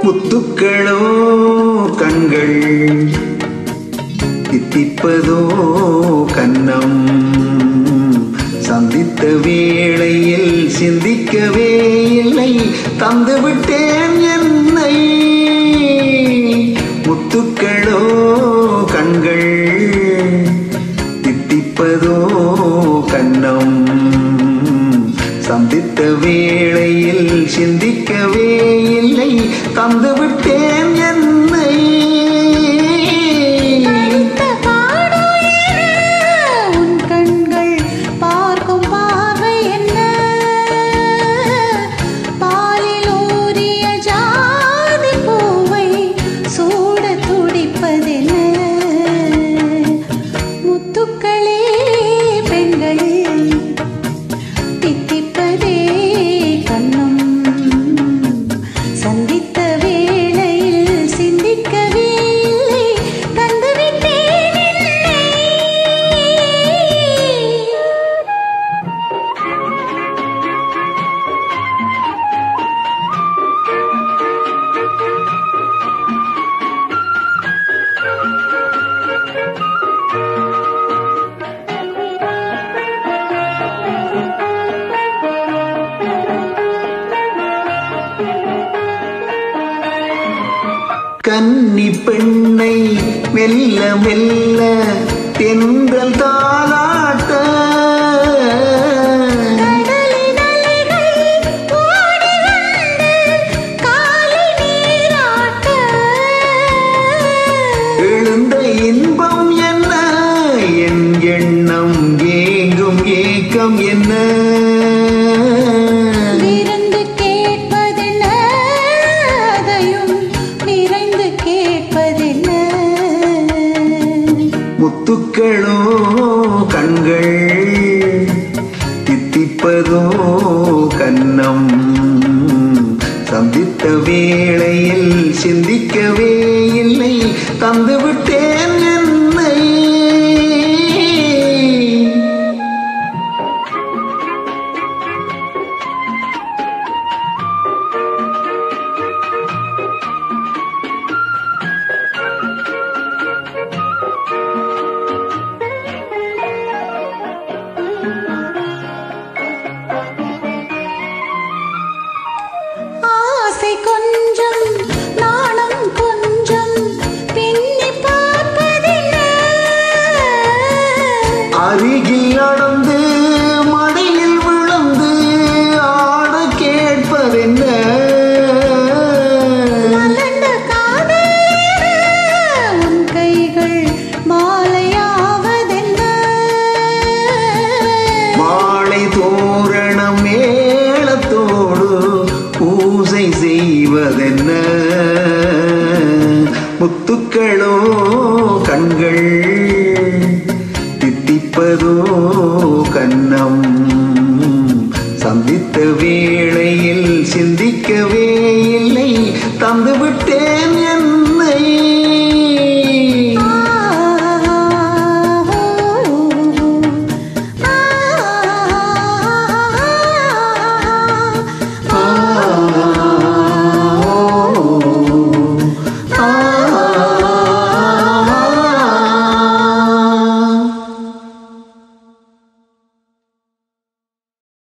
முத்துக்களோ கண்கள் தித்திப்பதோ கன்னம் சந்தித்த வேளையில் சிந்திக்கவே இல்லை தந்துவிட்டேன் என்னை முத்துக்களோ கண்கள் தித்திப்பதோ கன்னம் சந்தித்த வேளையில் சிந்திக்கவே இல்லை தந்துவிட்டேன் என்னை தனித்த காடுயிர உன் கண்கள் பார்க்கும் பார்வை என்ன பாலில் ஊறிய ஜாதி பூவை சூட துடிப்பதென்ன முத்துக்களே பெண்கள் தித்திப்பதே கண்ணம் சந்தித்த வேளையில் சிந்திக்கவே இல்லை தந்துவிட்டேன் என்னை கன்னி பெண்ணை மெல்ல மெல்ல தென்றல் தாளாட்ட கடலின் அலைகள் ஓடி வந்து காலை நீராட்ட எழுந்த இன்பம் என்ன என் எண்ணம் ஏங்கும் ஏக்கம் என்ன விருந்து கேட்பதென்ன அதையும் விரைந்து கேட்பதென்ன முத்துக்களோ கண்கள் தித்திப்பதோ கன்னம் சந்தித்த வேளையில் சிந்திக்கவே இல்லை தந்துவிட்டேன் என்னை ஆசை கொஞ்சம் நாணம் கொஞ்சம் பின்னி பார்ப்பதென்ன அருகில் நடந்து மடியில் விழுந்து ஆட கேட்பதென்ன மலர்ந்த காதல் உன் கைகள் மாலையாவதென்ன மாலை தோரணம் மேளத்தோடு பூசை செய்வதென்ன முத்துக்களோ கண்கள் தித்திப்பதோ கன்னம் சந்தித்த வேளையில் சிந்திக்கவே இல்லை தந்துவிட்டே